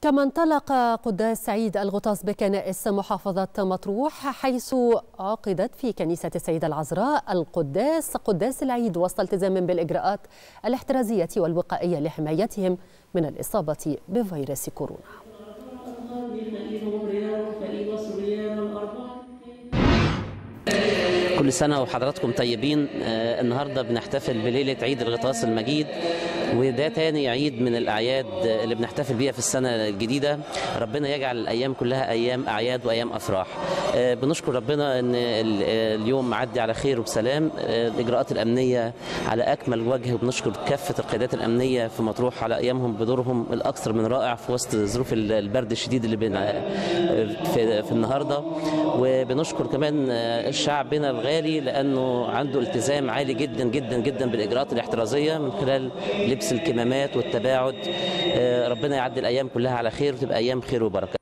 كما انطلق قداس سعيد الغطاس بكنائس محافظة مطروح حيث عقدت في كنيسة السيدة العذراء القداس قداس العيد وسط التزام بالإجراءات الاحترازية والوقائية لحمايتهم من الإصابة بفيروس كورونا كل سنة وحضراتكم طيبين آه النهاردة بنحتفل بليلة عيد الغطاس المجيد وده تاني عيد من الأعياد اللي بنحتفل بيها في السنة الجديدة ربنا يجعل الأيام كلها أيام أعياد وأيام أفراح آه بنشكر ربنا أن اليوم معدي على خير وبسلام آه الإجراءات الأمنية على أكمل وجه وبنشكر كافة القيادات الأمنية في مطروح على أيامهم بدورهم الأكثر من رائع في وسط ظروف البرد الشديد اللي بين في, في النهارده وبنشكر كمان شعبنا الغالي لانه عنده التزام عالي جدا جدا جدا بالاجراءات الاحترازيه من خلال لبس الكمامات والتباعد ربنا يعدي الايام كلها على خير وتبقى ايام خير وبركه